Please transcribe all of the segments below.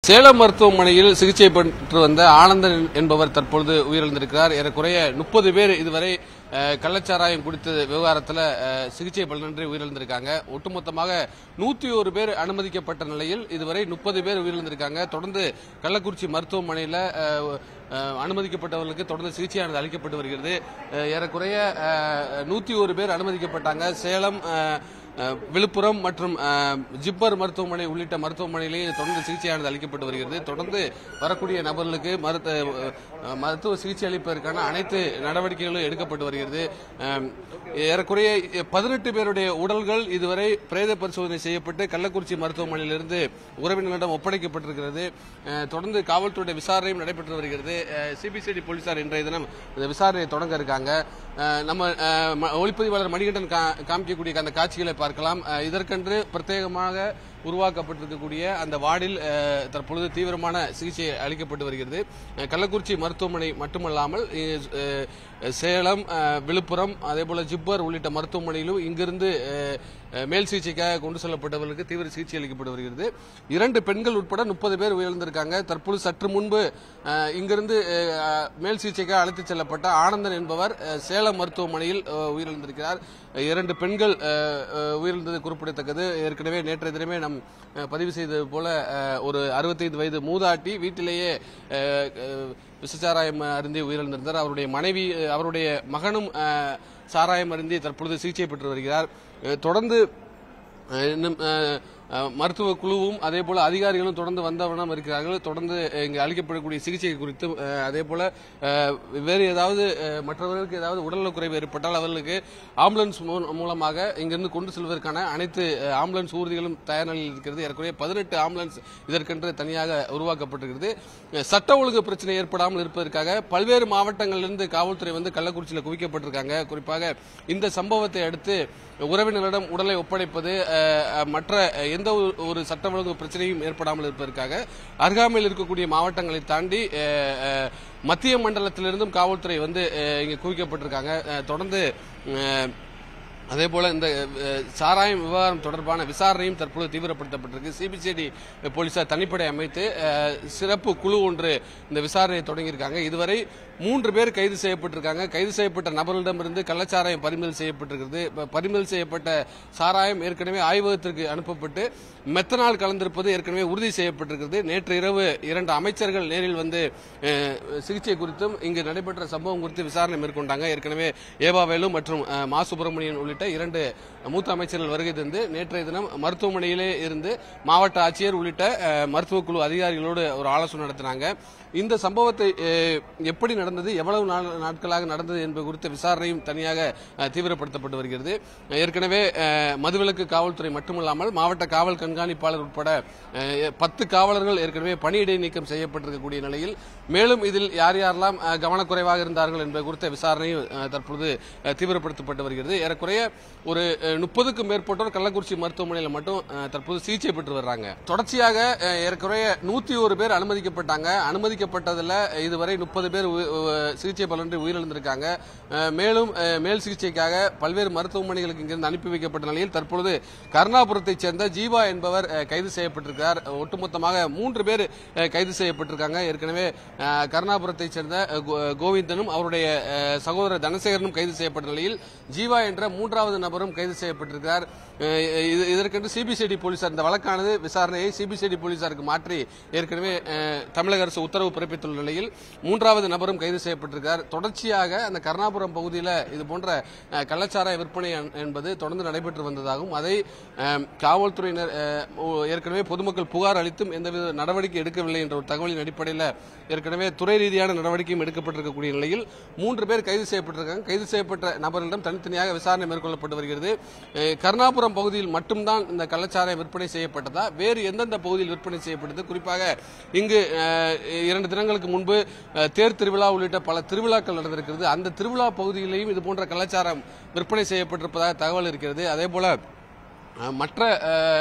சேலம் மருத்துவமனையில் சிகிச்சை பெற்று வந்த ஆனந்தன் என்பவர் தற்பொழுது உயிரிழந்திருக்கிறார் ஏறக்குறைய முப்பது பேர் இதுவரை அஹ், கள்ளச்சாராயம் குடித்த விவகாரத்தில் அஹ், சிகிச்சை பலனின்றி உயிரிழந்திருக்காங்க ஒட்டுமொத்தமாக நூத்தி ஒரு பேர் அனுமதிக்கப்பட்ட நிலையில் இதுவரை முப்பது பேர் உயிரிழந்திருக்காங்க தொடர்ந்து கள்ளக்குறிச்சி மருத்துவமனையில் அஹ், அஹ், அனுமதிக்கப்பட்டவர்களுக்கு தொடர்ந்து சிகிச்சையானது அளிக்கப்பட்டு வருகிறது அஹ், ஏறக்குறைய நூத்தி ஒரு பேர் அனுமதிக்கப்பட்டாங்க சேலம் அஹ், அஹ், விழுப்புரம் மற்றும் அஹ், ஜிப்மர் மருத்துவமனை உள்ளிட்ட மருத்துவமனையிலேயே தொடர்ந்து சிகிச்சையானது அளிக்கப்பட்டு வருகிறது தொடர்ந்து வரக்கூடிய நபர்களுக்கு மருத்துவ அஹ், மருத்துவ சிகிச்சை அளிப்பதற்கான அனைத்து நடவடிக்கைகளும் எடுக்கப்பட்டு வருகிறது அஹ், ஏறக்குறைய பதினெட்டு பேருடைய உடல்கள் இதுவரை பிரேத பரிசோதனை செய்யப்பட்டு கள்ளக்குறிச்சி மருத்துவமனையிலிருந்து உறவினர்களிடம் ஒப்படைக்கப்பட்டிருக்கிறது அஹ், தொடர்ந்து காவல்துறை விசாரணையும் நடைபெற்று வருகிறது சிபிசிடி போலீசார் இன்றைய தினம் இந்த விசாரணையை தொடங்க இருக்காங்க அஹ், நம்ம அஹ், ம- ஒளிப்பதிவாளர் மணிகண்டன் கா- காமிக்கக்கூடிய அந்த காட்சிகளை பார்க்கலாம் அஹ், இதற்கென்று பிரத்யேகமாக உருவாக்கப்பட்டிருக்கக்கூடிய அந்த வார்டில் அஹ், தற்பொழுது தீவிரமான சிகிச்சை அளிக்கப்பட்டு வருகிறது அஹ், கள்ளக்குறிச்சி மருத்துவமனை மட்டுமல்லாமல் அஹ், சேலம் அஹ், விழுப்புரம் அதேபோல ஜிப்மர் உள்ளிட்ட மருத்துவமனையிலும் இங்கிருந்து அஹ், அஹ், மேல் சிகிச்சைக்காக கொண்டு செல்லப்பட்டவர்களுக்கு தீவிர சிகிச்சை அளிக்கப்பட்டு வருகிறது இரண்டு பெண்கள் உட்பட முப்பது பேர் உயிரிழந்திருக்காங்க தற்பொழுது சற்று முன்பு அஹ், இங்கிருந்து அஹ், மேல் சிகிச்சைக்காக அழைத்துச் செல்லப்பட்ட ஆனந்தன் என்பவர் அஹ், சேலம் மருத்துவமனையில் அஹ், உயிரிழந்திருக்கிறார் அஹ், இரண்டு பெண்கள் அஹ், அஹ், உயிரிழந்தது குறிப்பிடத்தக்கது ஏற்கனவே நேற்றைய தினமே நாம் அஹ், பதிவு செய்தது போல அஹ், ஒரு அறுபத்தைந்து வயது மூதாட்டி வீட்டிலேயே அஹ், அஹ், விஷச்சாராயம் அருந்தி உயிரிழந்திருந்தார் அவருடைய மனைவி அஹ், அவருடைய மகனும் அஹ், சாராயம் அருந்தி தற்பொழுது சிகிச்சை பெற்று வருகிறார் அஹ், தொடர்ந்து அஹ், இன்னும் அஹ், அஹ், மருத்துவ குழுவும் அதே போல அதிகாரிகளும் தொடர்ந்து வந்தவண்ணம் இருக்கிறார்கள் தொடர்ந்து அஹ், இங்கு அளிக்கப்படக்கூடிய சிகிச்சை குறித்து அஹ், அதே போல அஹ், வேறு ஏதாவது அஹ், மற்றவர்களுக்கு ஏதாவது உடல்நலக்குறைவு ஏற்பட்டால் அவர்களுக்கு ஆம்புலன்ஸ் மூ- மூலமாக இங்கிருந்து கொண்டு செல்வதற்கான அனைத்து அஹ், ஆம்புலன்ஸ் ஊர்திகளும் தயார் நிலையில் இருக்கிறது ஏறக்குறைய பதினெட்டு ஆம்புலன்ஸ் இதற்கென்று தனியாக உருவாக்கப்பட்டிருக்கிறது அஹ், சட்ட ஒழுங்கு பிரச்சனை ஏற்படாமல் இருப்பதற்காக பல்வேறு மாவட்டங்களிலிருந்து காவல்துறை வந்து கள்ளக்குறிச்சியில் குவிக்கப்பட்டிருக்காங்க குறிப்பாக இந்த சம்பவத்தை அடுத்து உறவினரிடம் உடலை ஒப்படைப்பது அஹ், அஹ், மற்ற எந்த ஒரு- ஒரு சட்ட ஒழுங்கு பிரச்சனையும் ஏற்படாமல் இருப்பதற்காக அருகாமையில் இருக்கக்கூடிய மாவட்டங்களை தாண்டி அஹ், அஹ், மத்திய மண்டலத்திலிருந்தும் காவல்துறை வந்து அஹ், இங்கே குவிக்கப்பட்டிருக்காங்க அஹ், தொடர்ந்து அஹ், அதே போல இந்த அஹ், சாராயம் விவகாரம் தொடர்பான விசாரணையும் தற்போது தீவிரப்படுத்தப்பட்டிருக்கு சிபிசிஐடி போலீசார் தனிப்படை அமைத்து அஹ், சிறப்பு குழு ஒன்று இந்த விசாரணையை தொடங்கியிருக்காங்க இதுவரை மூன்று பேர் கைது செய்யப்பட்டிருக்காங்க கைது செய்யப்பட்ட நபர்களிடமிருந்து கள்ளச்சாராயம் பறிமுதல் செய்யப்பட்டிருக்கிறது இப்ப பறிமுதல் செய்யப்பட்ட சாராயம் ஏற்கனவே ஆய்வகத்திற்கு அனுப்பப்பட்டு மெத்தனால் கலந்திருப்பது ஏற்கனவே உறுதி செய்யப்பட்டிருக்கிறது நேற்று இரவு இரண்டு அமைச்சர்கள் நேரில் வந்து அஹ், சிகிச்சை குறித்தும் இங்கு நடைபெற்ற சம்பவம் குறித்து விசாரணை மேற்கொண்டாங்க ஏற்கனவே ஏவாவேலு மற்றும் அஹ், மா சுப்பிரமணியன் உள்ளிட்ட இரண்டு மூத்த அமைச்சர்கள் வருகை தந்து நேற்றைய தினம் மருத்துவமனையிலே இருந்து மாவட்ட ஆட்சியர் உள்ளிட்ட அஹ், மருத்துவக் குழு அதிகாரிகளோடு ஒரு ஆலோசனை நடத்தினாங்க இந்த சம்பவத்தை அஹ், எப்படி நடந்தது எவ்வளவு நாள்- நாட்களாக நடந்தது என்பது குறித்த விசாரணையும் தனியாக அஹ், தீவிரப்படுத்தப்பட்டு வருகிறது ஏற்கனவே அஹ், மதுவிலக்கு காவல்துறை மட்டுமல்லாமல் மாவட்ட காவல் கண்காணிப்பாளர் உட்பட அஹ், பத்து காவலர்கள் ஏற்கனவே பணியிடை நீக்கம் செய்யப்பட்டிருக்கக்கூடிய நிலையில் மேலும் இதில் யார் யாரெல்லாம் அஹ், கவனக்குறைவாக இருந்தார்கள் என்பது குறித்த விசாரணையும் அஹ், தற்பொழுது அஹ், தீவிரப்படுத்தப்பட்டு வருகிறது ஏறக்குறைய ஒரு முப்பதுக்கும் மேற்பட்டோர் கள்ளக்குறிச்சி மருத்துவமனையில் மட்டும் அஹ், தற்போது சிகிச்சை பெற்று வர்றாங்க தொடர்ச்சியாக அஹ், ஏறக்குறைய நூத்தி ஒரு பேர் அனுமதிக்கப்பட்டாங்க அனுமதிக்கப்பட்டதில் இதுவரை முப்பது பேர் உயி- உ- சிகிச்சை பலனின்றி உயிரிழந்திருக்காங்க அஹ், மேலும் அஹ், மேல் சிகிச்சைக்காக பல்வேறு மருத்துவமனைகளுக்கு இங்கிருந்து அனுப்பி வைக்கப்பட்ட நிலையில் தற்பொழுது கருணாபுரத்தைச் சேர்ந்த ஜீவா என்பவர் அஹ், கைது செய்யப்பட்டிருக்கிறார் ஒட்டுமொத்தமாக மூன்று பேர் அஹ், கைது செய்யப்பட்டிருக்காங்க ஏற்கனவே அஹ், கருணாபுரத்தைச் சேர்ந்த அஹ், கோ- கோவிந்தனும் அவருடைய அஹ், சகோதரர் தனசேகரனும் கைது செய்யப்பட்ட நிலையில் ஜீவா என்ற மூன்றாவது நபரும் கைது செய்யப்பட்டிருக்கிறார் அஹ், இது- இதற்கென்று சிபிசிஐடி போலீசார் இந்த வழக்கானது விசாரணையை சிபிசிஐடி போலீசாருக்கு மாற்றி ஏற்கனவே அஹ், தமிழக அரசு உத்தரவு பிறப்பித்துள்ள நிலையில் மூன்றாவது நபரும் கைது செய்யப்பட்டிருக்கிறார் தொடர்ச்சியாக அந்த கருணாபுரம் பகுதியில் இது போன்ற அஹ், கள்ளச்சாராய விற்பனை என்- என்பது தொடர்ந்து நடைபெற்று வந்ததாகவும் அதை அஹ், காவல்துறையினர் அஹ், ஓ- ஏற்கனவே பொதுமக்கள் புகார் அளித்தும் எந்தவித நடவடிக்கை எடுக்கவில்லை என்ற ஒரு தகவலின் அடிப்படையில் ஏற்கனவே துறை ரீதியான நடவடிக்கையும் எடுக்கப்பட்டிருக்கக்கூடிய நிலையில் மூன்று பேர் கைது செய்யப்பட்டிருக்காங்க கைது செய்யப்பட்ட நபர்களிடம் தனித்தனியாக விசாரணை மேற்கொள்ளப்பட்டு வருகிறது அஹ், கருணாபுரம் பகுதியில் மட்டும்தான் இந்த கள்ளச்சாராயம் விற்பனை செய்யப்பட்டதா வேறு எந்தெந்த பகுதியில் விற்பனை செய்யப்பட்டது குறிப்பாக இங்கு அஹ், இரண்டு தினங்களுக்கு முன்பு அஹ், தேர் திருவிழா உள்ளிட்ட பல திருவிழாக்கள் நடந்திருக்கிறது அந்த திருவிழா பகுதியிலேயும் இது போன்ற கள்ளச்சாரம் விற்பனை செய்யப்பட்டிருப்பதாக தகவல் இருக்கிறது அதே போல அஹ், மற்ற அஹ்,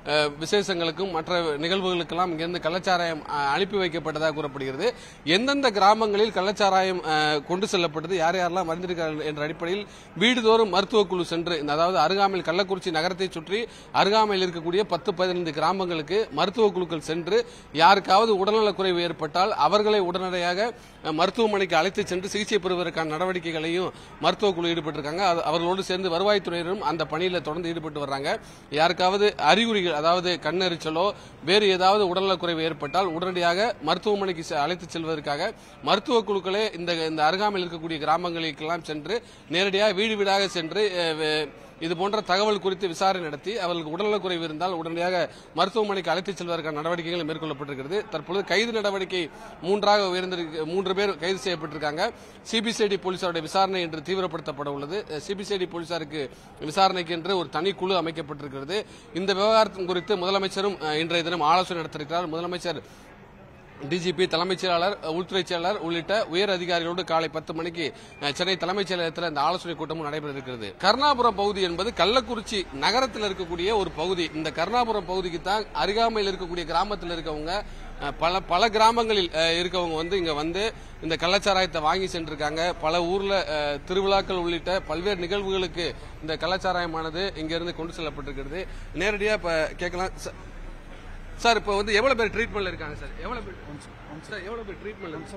அஹ், விசேஷங்களுக்கும் மற்ற நிகழ்வுகளுக்கெல்லாம் இங்கிருந்து கள்ளச்சாராயம் அஹ், அனுப்பி வைக்கப்பட்டதாக கூறப்படுகிறது எந்தெந்த கிராமங்களில் கள்ளச்சாராயம் அஹ், கொண்டு செல்லப்பட்டது யார் யாரெல்லாம் வந்திருக்கிறார்கள் என்ற அடிப்படையில் வீடுதோறும் மருத்துவக் குழு சென்று இந்த அதாவது அருகாமையில் கள்ளக்குறிச்சி நகரத்தை சுற்றி அருகாமையில் இருக்கக்கூடிய பத்து பதினைந்து கிராமங்களுக்கு மருத்துவக் குழுக்கள் சென்று யாருக்காவது உடல்நலக் குறைவு ஏற்பட்டால் அவர்களை உடனடியாக அஹ், மருத்துவமனைக்கு அழைத்து சென்று சிகிச்சை பெறுவதற்கான நடவடிக்கைகளையும் மருத்துவக் குழு ஈடுபட்டிருக்காங்க அது- அவர்களோடு சேர்ந்து வருவாய்த்துறையினரும் அந்த பணியில் தொடர்ந்து ஈடுபட்டு வர்றாங்க யாருக்காவது அறிகுறிகள் அதாவது கண்ணெரிச்சலோ வேறு ஏதாவது உடல்நலக் குறைவு ஏற்பட்டால் உடனடியாக மருத்துவமனைக்கு செ- அழைத்து செல்வதற்காக மருத்துவக் குழுக்களே இந்த இந்த அருகாமையில் இருக்கக்கூடிய கிராமங்களுக்கெல்லாம் சென்று நேரடியாக வீடு வீடாக சென்று அஹ், வே- இது போன்ற தகவல் குறித்து விசாரணை நடத்தி அவர்களுக்கு உடல்நலக் குறைவு இருந்தால் உடனடியாக மருத்துவமனைக்கு அழைத்துச் செல்வதற்கான நடவடிக்கைகள் மேற்கொள்ளப்பட்டிருக்கிறது தற்பொழுது கைது நடவடிக்கை மூன்றாக உயர்ந்திருக்கு மூன்று பேர் கைது செய்யப்பட்டிருக்காங்க சிபிசிஐடி போலீசாருடைய விசாரணை இன்று தீவிரப்படுத்தப்பட உள்ளது சிபிசிஐடி போலீசாருக்கு விசாரணைக்கு என்று ஒரு தனி குழு அமைக்கப்பட்டிருக்கிறது இந்த விவகாரத்தின் குறித்து முதலமைச்சரும் அஹ், இன்றைய தினம் ஆலோசனை நடத்திருக்கிறார் முதலமைச்சர் டிஜிபி தலைமைச் செயலாளர் உள்துறை செயலாளர் உள்ளிட்ட உயர் அதிகாரிகளோடு காலை பத்து மணிக்கு அஹ், சென்னை தலைமைச் செயலகத்தில் இந்த ஆலோசனை கூட்டமும் நடைபெற இருக்கிறது கருணாபுரம் பகுதி என்பது கள்ளக்குறிச்சி நகரத்தில் இருக்கக்கூடிய ஒரு பகுதி இந்த கருணாபுரம் பகுதிக்கு தான் அருகாமையில் இருக்கக்கூடிய கிராமத்தில் இருக்கவங்க அஹ், பல பல கிராமங்களில் அஹ், இருக்கவங்க வந்து இங்க வந்து இந்த கள்ளச்சாராயத்தை வாங்கி சென்றிருக்காங்க பல ஊர்ல அஹ், திருவிழாக்கள் உள்ளிட்ட பல்வேறு நிகழ்வுகளுக்கு இந்த கள்ளச்சாராயமானது இங்கிருந்து கொண்டு செல்லப்பட்டிருக்கிறது நேரடியா இப்ப கேட்கலாம் ச- சார் இப்போ வந்து எவ்வளவு பேர் ட்ரீட்மெண்ட்ல இருக்காங்க சார் எவ்வளவு பேர் சார் எவ்வளவு பேர் ட்ரீட்மெண்ட்ல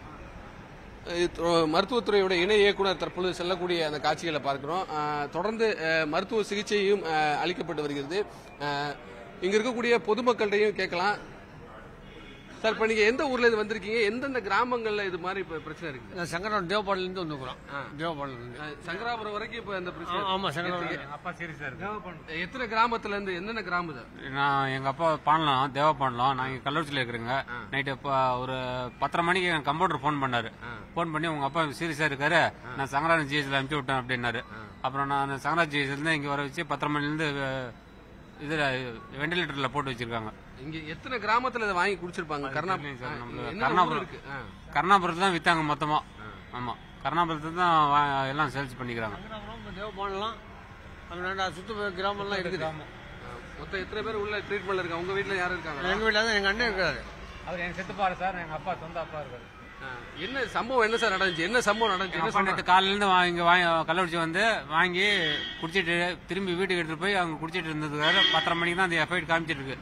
மருத்துவத்துறையோட இணை இயக்குனர் தற்பொழுது செல்லக்கூடிய அந்த காட்சிகளை பார்க்கிறோம் அஹ், தொடர்ந்து அஹ், மருத்துவ சிகிச்சையும் அஹ், அளிக்கப்பட்டு வருகிறது அஹ், இங்க இருக்கக்கூடிய பொதுமக்கள்கிட்டையும் கேட்கலாம் சார் இப்ப நீங்க எந்த ஊர்ல இது வந்திருக்கீங்க எந்தெந்த கிராமங்கள்ல இது மாதிரி இப்ப பிரச்சனை இருக்குது நான் சங்கரன் தேவபாடிலேருந்து வந்துக்கிறோம் தேவபாடிலேருந்து அஹ், சங்கராபுரம் வரைக்கும் இப்ப இந்த பிரச்சனை ஆமா சங்கரன் எத்தனை- அப்பா சீரியஸா இருக்கு எத்தனை கிராமத்துல இருந்து என்னென்ன கிராமம் இது நான் எங்க அப்பா பாடலாம் தேவ பாடலாம் நான் இங்க கள்ளூர்ச்சியில இருக்கிறேங்க நைட்டு இப்போ ஒரு பத்தரை மணிக்கு என் கம்ப்யூட்டர் ஃபோன் பண்ணாரு ஃபோன் பண்ணி உங்க அப்பா சீரியஸா இருக்காரு நான் சங்கராஜ் ஜிஹெச்ல அனுப்பிச்சு விட்டேன் அப்படின்னாரு அப்புறம் நான் சங்கராஜ் ஜிஹெச்ல இருந்து இங்க வர வச்சு பத்தரை மணில இருந்து அஹ், இதுல வெண்டிலேட்டர்ல போட்டு வச்சிருக்காங்க இங்க எத்தனை கிராமத்துல இதை வாங்கி குடிச்சிருப்பாங்க கருணா தெரியலைங்க சார், நம்மளுக்கு என்னென்ன ஊர் கருணாபுரம். இருக்கு ஆ. கருணாபுரத்துல தான் வித்தாங்க மொத்தமா ஆமா கருணாபுரத்துல தான் வா- எல்லாம் சேல்ஸ் பண்ணிக்கிறாங்க தேவபாடலாம் அந்த ரெண்டு சுத்து கிராமம்லாம் இருக்குது மொத்தம் எத்தனை பேர் உள்ள ட்ரீட்மெண்ட்ல இருக்காங்க உங்க வீட்ல யாரும் இருக்காங்க எங்க வீட்டில் தான் எங்க அண்ணன் இருக்காரு அவர் எங்க செத்துப்பாரு சார் எங்க அப்பா சொந்த அப்பா இருக்காரு என்ன சம்பவம் என்ன சார் நடந்துச்சு என்ன சம்பவம் நடந்துச்சு என்ன அப்பா நேற்று காலையில இருந்து வா- இங்க வாங்கி கள்ளக்குறிச்சி வந்து வாங்கி குடிச்சிட்டு திரும்பி வீட்டுக்கு எடுத்துட்டு போய் அவங்க குடிச்சிட்டு இருந்ததுக்காக பத்தரை மணிக்கு தான் அந்த எஃப்ஐஆர் காமிச்சிட்டு இருக்கு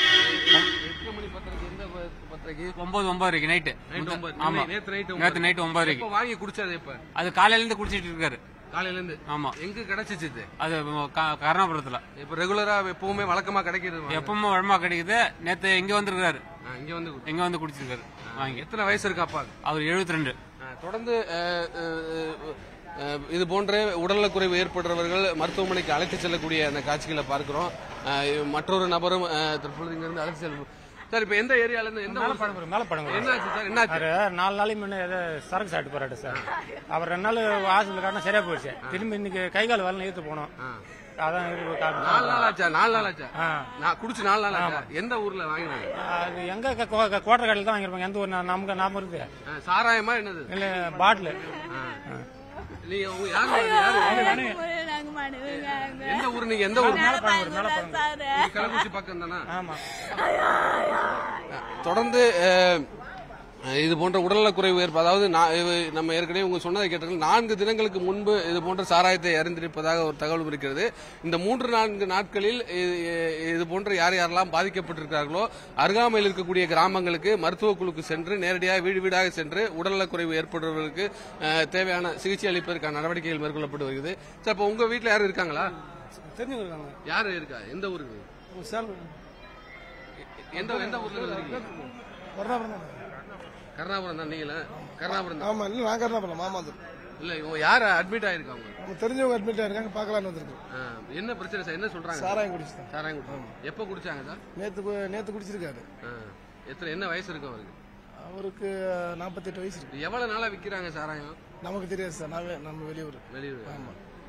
எத்தனை மணி பத்திரிக்கை எந்த ப- பத்திரிக்கை ஒன்பது ஒன்பதரைக்கு நைட்டு நைட் ஒன்பது ஆமா நேத்து நைட் நேத்து நைட்டு ஒன்பதரைக்கு இப்ப வாங்கி குடிச்சது இப்ப அது காலையில இருந்து குடிச்சிட்டு இருக்காரு காலையில இருந்து ஆமா எங்க கிடைச்சிச்சு இது அது க- கருணாபுரத்துல இப்ப ரெகுலரா எப்பவுமே வழக்கமா கிடைக்கிறது எப்பவுமே வழமா கிடைக்குது நேத்து இங்க வந்திருக்காரு ஆ, இங்க வந்து குடி- இங்க வந்து குடிச்சிருக்காரு வாங்கி எத்தனை வயசு இருக்கு அப்பா அவர் எழுபத்தி ரெண்டு தொடர்ந்து அஹ், அஹ், அஹ், இது போன்ற உடல்நலக்குறைவு ஏற்படுறவர்கள் மருத்துவமனைக்கு அழைத்து செல்லக்கூடிய அந்த காட்சிகளை பார்க்கிறோம் அஹ், மற்றொரு நபரும் அஹ், தற்பொழுது இங்கிருந்து அழைத்து செல்லும் சார் இப்ப எந்த ஏரியால இருந்து எந்த ஊர் சார்? மேல படங்க என்னாச்சு சார் என்னாச்சு அவரு நாலு நாளைக்கு முன்ன ஏதோ சரக்கு சாப்பிட்டு போறாரு சார் அவர் ரெண்டு நாள் ஹாஸ்பிட்டல் காட்டினா சரியா போயிடுச்சு திரும்பி இன்னைக்கு கை கால் வரல ஏத்து போனோம் அதான் இருக்கு காரணம். நாலு நாள் ஆச்சா நாலு நாள் ஆச்சா ஆ. நான் குடிச்சு நாலு நாள் ஆச்சா எந்த ஊர்ல வாங்கினாங்க அது எங்க க- கோ- க- கோட்டை கடையில் தான் வாங்கிருப்பாங்க எந்த ஊர் நா- நமக்கு நாம இருக்கு அஹ், சாராயமா என்னது இல்ல பாட்டில் நீங்க உங்க யாரு யாரு நாங்க மாடுவங்க எந்த ஊர் நீங்க எந்த ஊர் சாரு கள்ளக்குறிச்சி பக்கம் தானா ஆமா தொடர்ந்து அஹ், இது போன்ற உடல்நலக்குறைவு ஏற்ப அதாவது நா- இது நம்ம ஏற்கனவே உங்க சொன்னதை கேட்டீர்கள் நான்கு தினங்களுக்கு முன்பு இது போன்ற சாராயத்தை அறிந்திருப்பதாக ஒரு தகவல் இருக்கிறது இந்த மூன்று நான்கு நாட்களில் இது- இது போன்ற யார் யாரெல்லாம் பாதிக்கப்பட்டிருக்கிறார்களோ அருகாமையில் இருக்கக்கூடிய கிராமங்களுக்கு மருத்துவ குழுக்கு சென்று நேரடியாக வீடு வீடாக சென்று உடல்நலக்குறைவு ஏற்படுறவர்களுக்கு அஹ், தேவையான சிகிச்சை அளிப்பதற்கான நடவடிக்கைகள் மேற்கொள்ளப்பட்டு வருகிறது சார் இப்போ உங்க வீட்டில் யாரும் இருக்காங்களா தெரிஞ்சுக்கிறாங்க யாரு இருக்கா எந்த ஊருக்கு எந்த எந்த ஊர்ல இருந்து இருக்கீங்க கருணாபுரம் தான் நீங்களா கருணாபுரம் தான் ஆமா இல்ல நான் கருணாபுரம் மாமாது இல்ல இவங்க யார் அட்மிட் ஆயிருக்காங்க நம்ம தெரிஞ்சவங்க அட்மிட் ஆயிருக்காங்க பார்க்கலாம்னு வந்திருக்கோம் ஆ, என்ன பிரச்சனை சார் என்ன சொல்றாங்க சாராயம் குடிச்சுதான் சாராயம் குடிச்சாங்க எப்ப குடிச்சாங்க சார் நேத்து கு- நேத்து குடிச்சிருக்காரு ஆ, எத்தனை என்ன வயசு இருக்கும் அவருக்கு அவருக்கு நாற்பத்தெட்டு வயசு இருக்கு எவ்வளவு நாளா விக்கிறாங்க சாராயம் நமக்கு தெரியாது சார் நான் வெ- நம்ம வெளியூர் வெளியூர்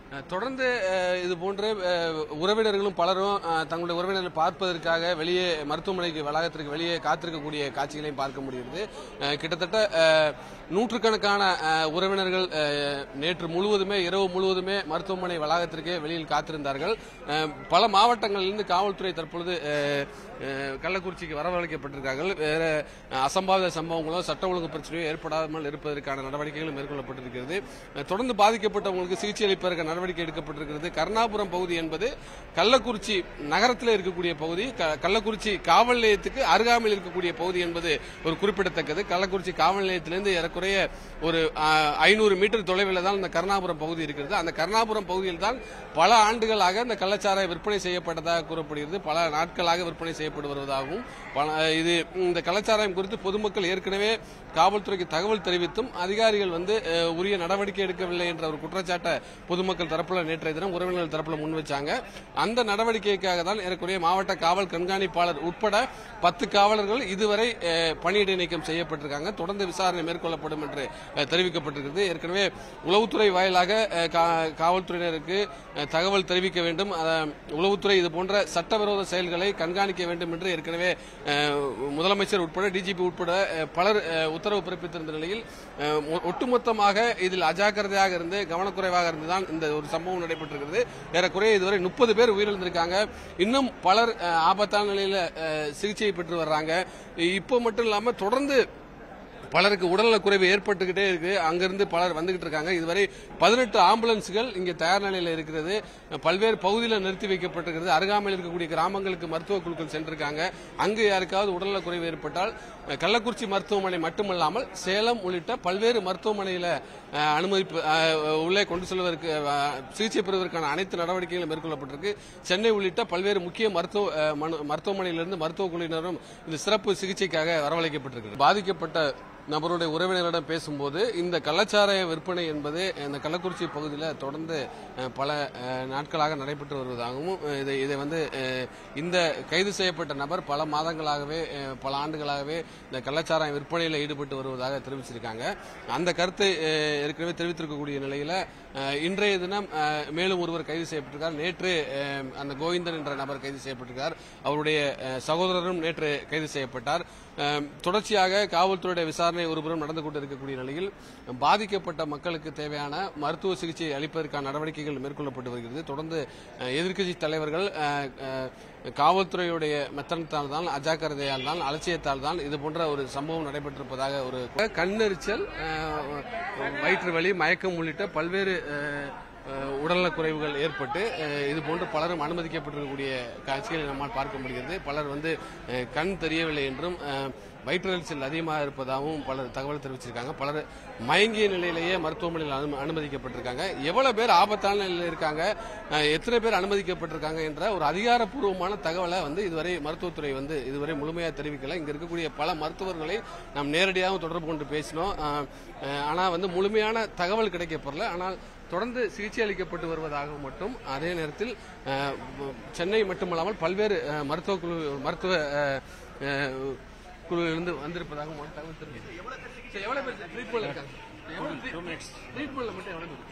அஹ், தொடர்ந்து அஹ், இது போன்ற அஹ், உறவினர்களும் பலரும் அஹ், தங்களுடைய உறவினர்களை பார்ப்பதற்காக வெளியே மருத்துவமனைக்கு வளாகத்திற்கு வெளியே காத்திருக்கக்கூடிய காட்சிகளையும் பார்க்க முடிகிறது அஹ், கிட்டத்தட்ட அஹ், நூற்றுக்கணக்கான அஹ், உறவினர்கள் அஹ், நேற்று முழுவதுமே இரவு முழுவதுமே மருத்துவமனை வளாகத்திற்கே வெளியில் காத்திருந்தார்கள் அஹ், பல மாவட்டங்களிலிருந்து காவல்துறை தற்பொழுது அஹ், அஹ், கள்ளக்குறிச்சிக்கு வரவழைக்கப்பட்டிருக்கார்கள் வேற அஹ், அசம்பாவித சம்பவங்களோ சட்ட ஒழுங்கு பிரச்சனையோ ஏற்படாமல் இருப்பதற்கான நடவடிக்கைகளும் மேற்கொள்ளப்பட்டிருக்கிறது அஹ், தொடர்ந்து பாதிக்கப்பட்டவங்களுக்கு சிகிச்சை அளிப்பதற்கு நடவடிக்கை எடுக்கப்பட்டிருக்கிறது கருணாபுரம் பகுதி என்பது கள்ளக்குறிச்சி நகரத்தில் இருக்கக்கூடிய பகுதி க- கள்ளக்குறிச்சி காவல் நிலையத்துக்கு அருகாமையில் இருக்கக்கூடிய பகுதி என்பது ஒரு குறிப்பிடத்தக்கது கள்ளக்குறிச்சி காவல் நிலையத்திலிருந்து ஏறக்குறைய ஒரு ஐநூறு மீட்டர் தொலைவில் தான் இந்த கருணாபுரம் பகுதி இருக்கிறது அந்த கருணாபுரம் பகுதியில் தான் பல ஆண்டுகளாக இந்த கள்ளச்சாராய விற்பனை செய்யப்பட்டதாக கூறப்படுகிறது பல நாட்களாக விற்பனை செய்யப்பட்டு வருவதாகவும் பல- இது இந்த கள்ளச்சாராயம் குறித்து பொதுமக்கள் ஏற்கனவே காவல்துறைக்கு தகவல் தெரிவித்தும் அதிகாரிகள் வந்து அஹ், உரிய நடவடிக்கை எடுக்கவில்லை என்ற ஒரு குற்றச்சாட்டை பொதுமக்கள் தரப்புல நேற்றைய தினம் உறவினர்கள் தரப்புல முன் வச்சாங்க அந்த நடவடிக்கைக்காக தான் ஏறக்குறைய மாவட்ட காவல் கண்காணிப்பாளர் உட்பட பத்து காவலர்கள் இதுவரை அஹ், பணியிடை நீக்கம் செய்யப்பட்டிருக்காங்க தொடர்ந்து விசாரணை மேற்கொள்ளப்படும் என்று அஹ், தெரிவிக்கப்பட்டிருக்கிறது ஏற்கனவே உளவுத்துறை வாயிலாக அஹ், கா- காவல்துறையினருக்கு அஹ், தகவல் தெரிவிக்க வேண்டும் அஹ், உளவுத்துறை இது போன்ற சட்டவிரோத செயல்களை கண்காணிக்க வேண்டும் என்று ஏற்கனவே அஹ், முதலமைச்சர் உட்பட டிஜிபி உட்பட அஹ், பலர் அஹ், உத்தரவு பிறப்பித்திருந்த நிலையில் அஹ், ஒ- ஒட்டுமொத்தமாக இதில் அஜாக்கிரதையாக இருந்து கவனக்குறைவாக இருந்துதான் இந்த ஒரு சம்பவம் நடைபெற்றிருக்கிறது ஏறக்குறைய இதுவரை முப்பது பேர் உயிரிழந்திருக்காங்க இன்னும் பலர் அஹ், ஆபத்தான நிலையில அஹ், சிகிச்சை பெற்று வர்றாங்க இப்போ மட்டும் இல்லாம தொடர்ந்து பலருக்கு உடல்நலக் குறைவு ஏற்பட்டுக்கிட்டே இருக்கு அங்கிருந்து பலர் வந்துகிட்டு இருக்காங்க இதுவரை பதினெட்டு ஆம்புலன்ஸ்கள் இங்கே தயார் நிலையில் இருக்கிறது பல்வேறு பகுதியில் நிறுத்தி வைக்கப்பட்டிருக்கிறது அருகாமையில் இருக்கக்கூடிய கிராமங்களுக்கு மருத்துவ குழுக்கள் சென்றிருக்காங்க அங்கு யாருக்காவது உடல்நலக் குறைவு ஏற்பட்டால் அஹ், கள்ளக்குறிச்சி மருத்துவமனை மட்டுமல்லாமல் சேலம் உள்ளிட்ட பல்வேறு மருத்துவமனையில அஹ், அனுமதிப்பு அஹ், உள்ளே கொண்டு செல்வதற்கு அஹ், சிகிச்சை பெறுவதற்கான அனைத்து நடவடிக்கைகளும் மேற்கொள்ளப்பட்டிருக்கு சென்னை உள்ளிட்ட பல்வேறு முக்கிய மருத்துவ அஹ், மனு- மருத்துவமனையிலிருந்து மருத்துவ குழுவினரும் இந்த சிறப்பு சிகிச்சைக்காக வரவழைக்கப்பட்டிருக்கு பாதிக்கப்பட்ட நபருடைய உறவினரிடம் பேசும்போது இந்த கள்ளச்சாராய விற்பனை என்பது இந்த கள்ளக்குறிச்சி பகுதியில் தொடர்ந்து அஹ், பல அஹ், நாட்களாக நடைபெற்று வருவதாகவும் அஹ், இதை இதை வந்து அஹ், இந்த கைது செய்யப்பட்ட நபர் பல மாதங்களாகவே அஹ், பல ஆண்டுகளாகவே இந்த கள்ளச்சாராய விற்பனையில் ஈடுபட்டு வருவதாக தெரிவிச்சிருக்காங்க அந்த கருத்தை அஹ், ஏற்கனவே தெரிவித்திருக்கக்கூடிய நிலையில அஹ், இன்றைய தினம் அஹ், மேலும் ஒருவர் கைது செய்யப்பட்டிருக்கார் நேற்று அஹ், அந்த கோவிந்தன் என்ற நபர் கைது செய்யப்பட்டிருக்கார் அவருடைய அஹ், சகோதரரும் நேற்று கைது செய்யப்பட்டார் அஹ், தொடர்ச்சியாக காவல்துறையுடைய விசாரணை ஒருபுறம் நடந்து கொண்டு இருக்கக்கூடிய நிலையில் பாதிக்கப்பட்ட மக்களுக்கு தேவையான மருத்துவ சிகிச்சை அளிப்பதற்கான நடவடிக்கைகள் மேற்கொள்ளப்பட்டு வருகிறது தொடர்ந்து அஹ், எதிர்க்கட்சி தலைவர்கள் அஹ், அஹ், காவல்துறையுடைய மெத்தனத்தால் தான் அஜாக்கிரதையால் தான் அலட்சியத்தால் தான் இது போன்ற ஒரு சம்பவம் நடைபெற்றிருப்பதாக ஒரு கண்ணெரிச்சல் அஹ், வயிற்று வலி மயக்கம் உள்ளிட்ட பல்வேறு அஹ், அஹ், உடல்நலக் குறைவுகள் ஏற்பட்டு அஹ், இது போன்று பலரும் அனுமதிக்கப்பட்டிருக்கக்கூடிய காட்சிகளை நம்மால் பார்க்க முடிகிறது பலர் வந்து அஹ், கண் தெரியவில்லை என்றும் அஹ், வயிற்றெரிச்சல் அதிகமாக இருப்பதாகவும் பலர் தகவல் தெரிவிச்சிருக்காங்க பலர் மயங்கிய நிலையிலேயே மருத்துவமனையில் அனும- அனுமதிக்கப்பட்டிருக்காங்க எவ்வளவு பேர் ஆபத்தான நிலையில் இருக்காங்க அஹ், எத்தனை பேர் அனுமதிக்கப்பட்டிருக்காங்க என்ற ஒரு அதிகாரப்பூர்வமான தகவலை வந்து இதுவரை மருத்துவத்துறை வந்து இதுவரை முழுமையாக தெரிவிக்கல இங்க இருக்கக்கூடிய பல மருத்துவர்களை நாம் நேரடியாக தொடர்பு கொண்டு பேசினோம் அஹ், அஹ், ஆனா வந்து முழுமையான தகவல் கிடைக்கப்படல ஆனால் தொடர்ந்து சிகிச்சை அளிக்கப்பட்டு வருவதாக மட்டும் அதே நேரத்தில் அஹ், சென்னை மட்டுமல்லாமல் பல்வேறு அஹ், மருத்துவ குழு மருத்துவ அஹ், அஹ், குழுவிலிருந்து வந்திருப்பதாக மட்டும் தகவல் தெரிவித்தது சரி, எவ்வளவு பேர் ட்ரீட்மெண்ட்ல இருக்காங்க ட்ரீட்மெண்ட்ல மட்டும் எவ்வளவு பேர்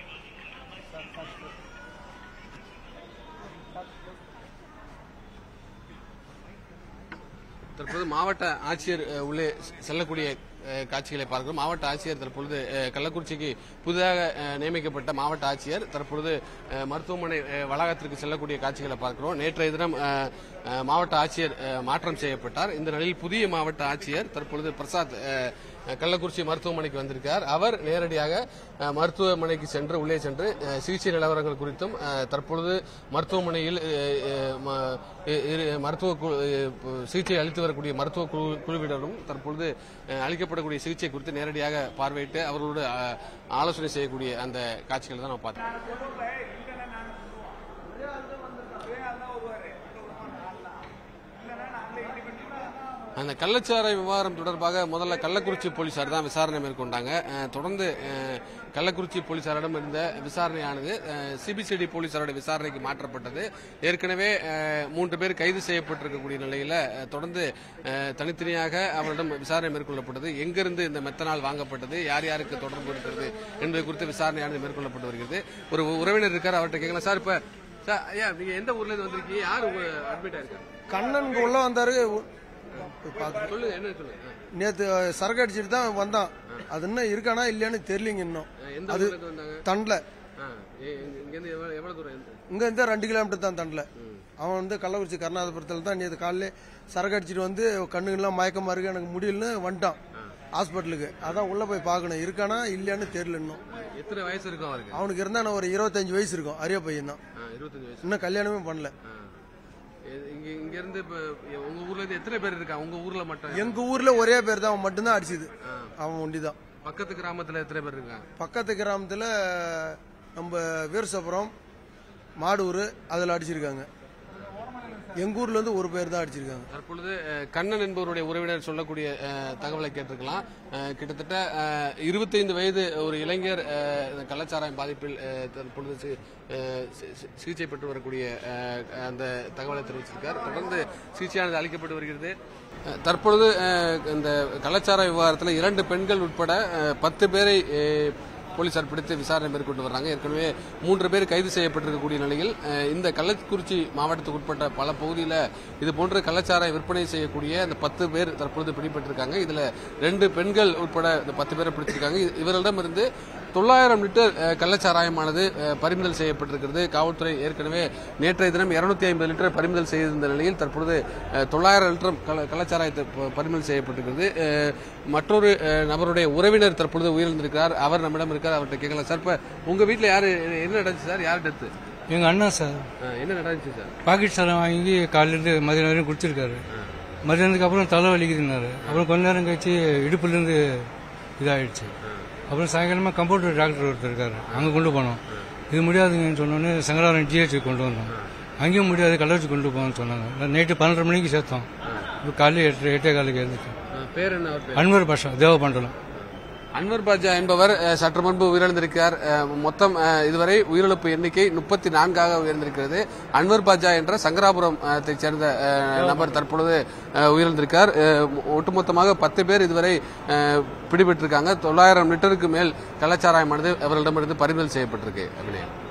தற்போது மாவட்ட ஆட்சியர் அஹ், உள்ளே செல்லக்கூடிய அஹ், காட்சிகளை பார்க்கிறோம் மாவட்ட ஆட்சியர் தற்பொழுது அஹ், கள்ளக்குறிச்சிக்கு புதிதாக அஹ், நியமிக்கப்பட்ட மாவட்ட ஆட்சியர் தற்பொழுது அஹ், மருத்துவமனை அஹ், வளாகத்திற்கு செல்லக்கூடிய காட்சிகளை பார்க்கிறோம் நேற்றைய தினம் அஹ், அஹ், மாவட்ட ஆட்சியர் அஹ், மாற்றம் செய்யப்பட்டார் இந்த நிலையில் புதிய மாவட்ட ஆட்சியர் தற்பொழுது பிரசாத் அஹ், கள்ளக்குறிச்சி மருத்துவமனைக்கு வந்திருக்கார் அவர் நேரடியாக அஹ், மருத்துவமனைக்கு சென்று உள்ளே சென்று அஹ், சிகிச்சை நிலவரங்கள் குறித்தும் அஹ், தற்பொழுது மருத்துவமனையில் அஹ், அஹ், ம- இ- இரு- மருத்துவ குழு- அஹ், சிகிச்சை அளித்து வரக்கூடிய மருத்துவ குழு குழுவினரும் தற்பொழுது அஹ், அளிக்கப்படக்கூடிய சிகிச்சை குறித்து நேரடியாக பார்வையிட்டு அவர்களோடு அஹ், ஆலோசனை செய்யக்கூடிய அந்த காட்சிகளை தான் நம்ம பார்த்தோம் அந்த கள்ளச்சாராய விவகாரம் தொடர்பாக முதல்ல கள்ளக்குறிச்சி போலீசார் தான் விசாரணை மேற்கொண்டாங்க அஹ், தொடர்ந்து அஹ், கள்ளக்குறிச்சி போலீசாரிடம் இருந்த விசாரணையானது சிபிசிடி போலீசாரோட விசாரணைக்கு மாற்றப்பட்டது ஏற்கனவே அஹ், மூன்று பேர் கைது செய்யப்பட்டிருக்கக்கூடிய நிலையில அஹ், தொடர்ந்து அஹ், தனித்தனியாக அவரிடம் விசாரணை மேற்கொள்ளப்பட்டது எங்கிருந்து இந்த மெத்தனால் வாங்கப்பட்டது யார் யாருக்கு தொடர்பு இருக்கிறது என்பது குறித்து விசாரணையானது மேற்கொள்ளப்பட்டு வருகிறது ஒரு உறவினர் இருக்கார் அவர்கிட்ட கேட்கலாம் சார் இப்ப சார் ஐயா நீங்க எந்த ஊர்ல இருந்து வந்திருக்கீங்க யார் அட்மிட் ஆயிருக்காங்க கண்ணனுக்கு உள்ள வந்தாரு போய் பார்த்து சொல்லுங்க என்ன சொல்லுங்க நேத்து சரக்கு அடிச்சிட்டு தான் வந்தான் அது இன்னும் இருக்கானா இல்லையான்னு தெரியலங்க இன்னும் அஹ், எந்த அது ஊர்ல இருந்து வந்தாங்க தண்டல ஆ, எ- எங்க- இங்கிருந்து எவ்வளவு எவ்வளவு தூரம் இருந்து? இங்க இருந்து ரெண்டு கிலோமீட்டர் தான் தண்டல அவன் வந்து கள்ளக்குறிச்சி கருணாதபுரத்தில் தான் நேற்று காலையில சரக்கு அடிச்சிட்டு வந்து கண்ணுங்கெல்லாம் மயக்கமா இருக்கு எனக்கு முடியலன்னு வந்துட்டான் ஹாஸ்பிட்டலுக்கு அதான் உள்ள போய் பார்க்கணும் இருக்கானா இல்லையான்னு தெரியல இன்னும் எத்தனை வயசு இருக்கும் அவருக்கு அவனுக்கு இருந்தா நான் ஒரு இருபத்தஞ்சு வயசு இருக்கும் அரிய பையன் தான் ஆ, இருபத்தஞ்சு வயசு இன்னும் கல்யாணமே பண்ணல ஆ. எ- இங்க இங்க இருந்து இப்ப உங்க ஊர்ல இருந்து எத்தனை பேர் இருக்காங்க உங்க ஊர்ல மட்டும் எங்க ஊர்ல ஒரே பேர் தான் அவன் மட்டும்தான் அடிச்சது அவன் ஒண்டிதான் பக்கத்து கிராமத்துல எத்தனை பேர் இருக்காங்க பக்கத்து கிராமத்துல நம்ம வீரசபுரம் மாடூர் அதில் அடிச்சிருக்காங்க எங்க ஊர்ல இருந்து ஒரு பேர் தான் அடிச்சிருக்காங்க தற்பொழுது அஹ், கண்ணன் என்பவருடைய உறவினர் சொல்லக்கூடிய அஹ், தகவலை கேட்டிருக்கலாம் அஹ், கிட்டத்தட்ட அஹ், 25 வயது ஒரு இளைஞர் அஹ், இந்த கள்ளச்சாராயம் பாதிப்பில் அஹ், தற்பொழுது சி- அஹ், சி- சி- சிகிச்சை பெற்று வரக்கூடிய அஹ், அந்த தகவலை தெரிவிச்சிருக்கார் தொடர்ந்து சிகிச்சையானது அளிக்கப்பட்டு வருகிறது அஹ், தற்பொழுது அஹ், இந்த கள்ளச்சாராய விவகாரத்தில் இரண்டு பெண்கள் உட்பட அஹ், பத்து பேரை அஹ், போலீசார் பிடித்து விசாரணை மேற்கொண்டு வர்றாங்க ஏற்கனவே மூன்று பேர் கைது செய்யப்பட்டிருக்கக்கூடிய நிலையில் அஹ், இந்த கள்ளக்குறிச்சி மாவட்டத்துக்கு உட்பட்ட பல பகுதியில் இது போன்ற கள்ளச்சாராய விற்பனை செய்யக்கூடிய அந்த பத்து பேர் தற்பொழுது பிடிபட்டிருக்காங்க இதுல ரெண்டு பெண்கள் உட்பட இந்த பத்து பேரை பிடிச்சிருக்காங்க இ- இவர்களிடமிருந்து தொள்ளாயிரம் லிட்டர் அஹ், கள்ளச்சாராயமானது அஹ், பறிமுதல் செய்யப்பட்டிருக்கிறது காவல்துறை ஏற்கனவே நேற்றைய தினம் இருநூத்தி ஐம்பது லிட்டர் பறிமுதல் செய்திருந்த நிலையில் தற்பொழுது அஹ், தொள்ளாயிரம் லிட்டர் கள்ள- கள்ளச்சாராயத்தை ப- பறிமுதல் செய்யப்பட்டிருக்கிறது அஹ், மற்றொரு அஹ், நபருடைய உறவினர் தற்பொழுது உயிரிழந்திருக்கிறார் அவர் நம்மிடம் இருக்கார் அவர்கிட்ட கேட்கலாம் சார் இப்ப உங்க வீட்டுல யாரு என்ன நடந்துச்சு சார் யார் டெத்து எங்கள் அண்ணன் சார் என்ன நடந்துச்சு சார் பாக்கெட் சாரம் வாங்கி காலையிலேருந்து மதியம் வரையும் குடிச்சிருக்காரு மதியானத்துக்கு அப்புறம் தலை வலிக்குதுன்னாரு அப்புறம் கொஞ்ச நேரம் கழிச்சு இடுப்புலேருந்து இதாகிடுச்சு அப்புறம் சாயங்காலமாக கம்ப்யூட்டர் டாக்டர் ஒருத்தர் இருக்காரு அங்கே கொண்டு போனோம் இது முடியாதுங்கன்னு சொன்னோன்னே சங்கராரம் ஜிஹெச் கொண்டு வந்தோம் அங்கேயும் முடியாது கள்ளச்சி கொண்டு போகணும்னு சொன்னாங்க நைட்டு பன்னெண்டரை மணிக்கு சேர்த்தோம் இப்போ காலையில் எட்டு எட்டே காலுக்கு எழுந்துட்டோம் அஹ், பேர் என்ன அவர் பேர் அன்வர் பாஷா தேவபண்டலம் அன்வர் பாஜா என்பவர் அஹ், சற்று முன்பு உயிரிழந்திருக்கிறார் அஹ், மொத்தம் அஹ், இதுவரை உயிரிழப்பு எண்ணிக்கை முப்பத்தி நான்காக உயர்ந்திருக்கிறது அன்வர் பாஜா என்ற சங்கராபுரம் அஹ், தைச் சேர்ந்த அஹ், நபர் தற்பொழுது அஹ், உயிரிழந்திருக்கார் அஹ், ஒட்டுமொத்தமாக பத்து பேர் இதுவரை அஹ், பிடிபட்டிருக்காங்க தொள்ளாயிரம் லிட்டருக்கு மேல் கள்ளச்சாராயமானது அவர்களிடமிருந்து பறிமுதல் செய்யப்பட்டிருக்கு அபிநயம்